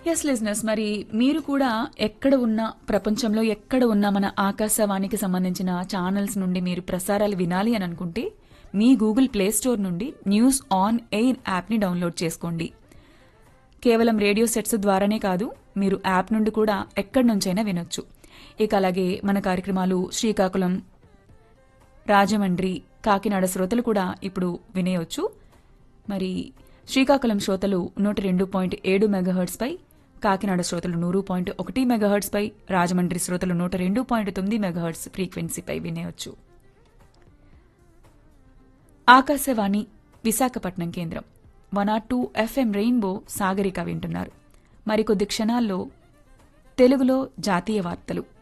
yes లిజినెస్ మరి మీరు కూడా ఎక్కడ ఉన్నా ప్రపంచంలో ఎక్కడ ఉన్నా మన ఆకాశవాణికి సంబంధించిన ఛానల్స్ నుండి మీరు ప్రసారాలు వినాలి అని అనుకుంటే మీ గూగుల్ ప్లే స్టోర్ నుండి న్యూస్ ఆన్ ఎయిర్ యాప్ని డౌన్లోడ్ చేసుకోండి కేవలం రేడియో సెట్స్ ద్వారానే కాదు మీరు యాప్ నుండి కూడా ఎక్కడి నుంచైనా వినొచ్చు ఇక అలాగే మన కార్యక్రమాలు శ్రీకాకుళం రాజమండ్రి కాకినాడ శ్రోతలు కూడా ఇప్పుడు వినేయొచ్చు మరి శ్రీకాకుళం శ్రోతలు నూట రెండు పాయింట్ ఏడు మెగాహర్ట్స్పై కాకినాడ శ్రోతలు నూరు పాయింట్ ఒకటి మెగాహర్ట్స్పై రాజమండ్రి శ్రోతలు నూట రెండు పాయింట్ తొమ్మిది మెగాహర్ట్స్ ఫ్రీక్వెన్సీపై వినేయొచ్చు ఆకాశవాణి విశాఖపట్నం కేంద్రం one R two FM rainbow Sagarika వింటున్నారు మరికొద్ది క్షణాల్లో తెలుగులో జాతీయ వార్తలు